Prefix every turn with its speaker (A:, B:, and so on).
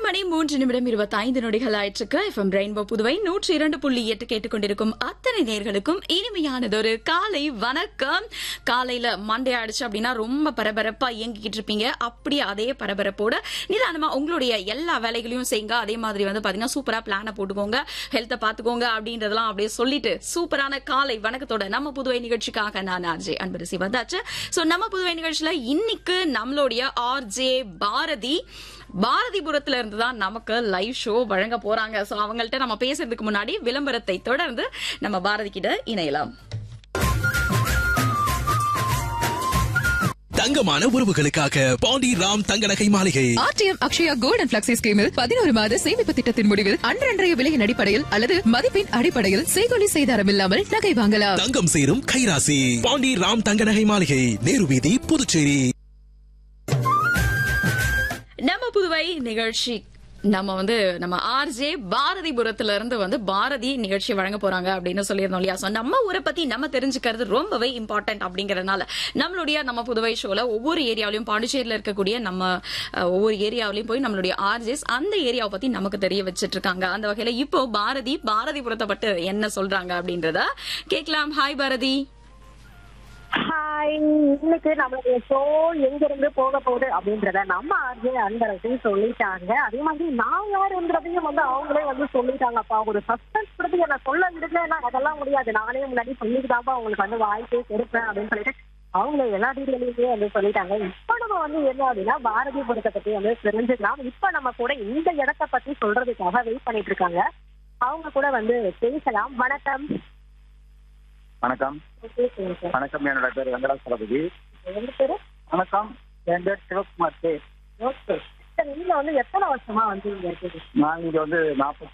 A: மணி மூன்று நிமிடம் இருபத்தைந்து நொடிகள் ஆயிற்றுக்கு எஃப்எம் ரெயின்போ புதுவை நூற்றி இரண்டு புள்ளி எட்டு கேட்டுக்கொண்டிருக்கும் அத்தனை நேர்களுக்கும் இனிமையானதொரு காலை வணக்கம் காலையில மண்டே ஆயிடுச்சு அப்படின்னா ரொம்ப பரபரப்பா இயங்கிக்கிட்டு இருப்பீங்க அப்படியே அதே பரபரப்போட நிதானமா உங்களுடைய எல்லா வேலைகளையும் செய்யுங்க அதே மாதிரி வந்து பாத்தீங்கன்னா சூப்பரா பிளான போட்டுக்கோங்க ஹெல்த்தை பாத்துக்கோங்க அப்படின்றதெல்லாம் அப்படியே சொல்லிட்டு சூப்பரான காலை வணக்கத்தோட நம்ம புதுவை நிகழ்ச்சிக்காக நான் ஆர்ஜே அன்பரசி வந்தாச்சு சோ நம்ம புதுவை நிகழ்ச்சியில இன்னைக்கு நம்மளுடைய ஆர்ஜே பாரதி பாரதிபுரத்துல இருந்து தான் நமக்கு லைவ் ஷோ வழங்க போறாங்க சோ அவங்கள்ட்ட நம்ம பேசுறதுக்கு முன்னாடி விளம்பரத்தை தொடர்ந்து நம்ம பாரதி கிட்ட இணையலாம்
B: தங்கமான உறவுகளுக்காக பாண்டி ராம் தங்க நகை மாளிகை
C: RTM Akshaya gold and flexi ஸ்கீமில் பதினோரு மாத சேமிப்பு திட்டத்தின் முடிவில் அன்றன்றைய விலையின் அடிப்படையில் அல்லது மதிப்பின் அடிப்படையில் செய்கொலி செய்தாரம் இல்லாமல் நகை வாங்கலாம்
B: தங்கம் சேரும் கைராசி பாண்டி ராம் தங்க நகை மாளிகை நேரு வீதி புதுச்சேரி
A: நம்ம புதுவை நிகழ்ச்சி நம்ம வந்து நம்ம ஆர்ஜே பாரதிபுரத்துல இருந்து வந்து பாரதி நிகழ்ச்சி வழங்க போறாங்க அப்படின்னு சொல்லியிருந்தோம் இல்லையா So, நம்ம ஊரை பத்தி நம்ம தெரிஞ்சுக்கிறது ரொம்பவே இம்பார்ட்டன்ட் அப்படிங்கறதுனால நம்மளுடைய நம்ம புதுவை ஷோல ஒவ்வொரு ஏரியாவிலையும் பாண்டிச்சேரியில இருக்கக்கூடிய நம்ம அஹ், ஒவ்வொரு ஏரியாவிலையும் போய் நம்மளுடைய ஆர்ஜேஸ் அந்த ஏரியாவை பத்தி நமக்கு தெரிய வச்சிட்டு இருக்காங்க அந்த வகையில இப்போ பாரதி பாரதிபுரத்தை பட்டு என்ன சொல்றாங்க அப்படின்றத கேட்கலாம் ஹாய் பாரதி
D: ஹாய் இன்னைக்கு நம்மளுடைய ஷோ எங்க இருந்து போக போகுது அப்படின்றத நம்ம ஆர்ஜே அன்பரசு சொல்லிட்டாங்க அதே மாதிரி நான் யாருன்றதையும் வந்து அவங்களே வந்து சொல்லிட்டாங்கப்பா ஒரு சஸ்பென்ஸ் கொடுத்து என்ன சொல்ல விடுங்கன்னா அதெல்லாம் முடியாது நானே முன்னாடி சொல்லிட்டுதான்ப்பா உங்களுக்கு வந்து வாய்ப்பே கொடுப்பேன் அப்படின்னு சொல்லிட்டு அவங்க எல்லா டீட்டெயிலுமே வந்து சொல்லிட்டாங்க இப்ப நம்ம வந்து என்ன அப்படின்னா பாரதிபுரத்தை பத்தி வந்து தெரிஞ்சுக்கலாம் இப்ப நம்ம கூட இந்த இடத்த பத்தி சொல்றதுக்காக வெயிட் பண்ணிட்டு இருக்காங்க அவங்க கூட வந்து பேசலாம் வணக்கம்
E: வணக்கம்
D: பேசுங்க சார்
E: வணக்கம் என்னோட பேர் வெங்கடாசலபதி
D: எந்த பேரு
E: வணக்கம் என் பேர் சிவகுமார் பேர்
D: ஓகே சார் நீங்க வந்து எத்தனை வருஷமா வந்து இங்க இருக்குது
E: நான் இங்க வந்து நாற்பத்தி